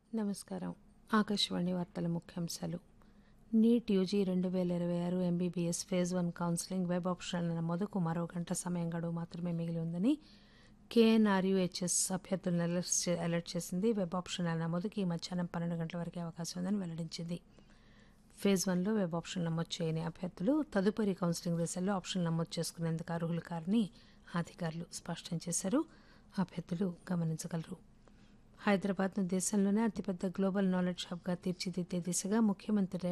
నమస్కారం ఆకాశవాణి వార్తల ముఖ్యాంశాలు నీట్ యూజీ రెండు వేల ఇరవై ఆరు MBBS phase one counselling web ఆప్షన్ల నమోదుకు మరో గంట సమయం గడువు మాత్రమే మిగిలి ఉందని కేఎన్ఆర్యుహెచ్ఎస్ అభ్యర్థులను అలర్ట్ చే- అలర్ట్ చేసింది వెబ్ ఆప్షన్ల నమోదుకి ఈ మధ్యాహ్నం పన్నెండు గంటల వరకే అవకాశం ఉందని వెల్లడించింది ఫేజ్ వన్లో వెబ్ ఆప్షన్ నమోదు చేయని అభ్యర్థులు తదుపరి కౌన్సిలింగ్ దశల్లో ఆప్షన్ నమోదు చేసుకునేందుకు అర్హులు కారని అధికారులు స్పష్టం చేశారు అభ్యర్థులు గమనించగలరు హైదరాబాద్ను దేశంలోనే అతిపెద్ద గ్లోబల్ నాలెడ్జ్ హబ్గా తీర్చిదిద్దే దిశగా ముఖ్యమంత్రి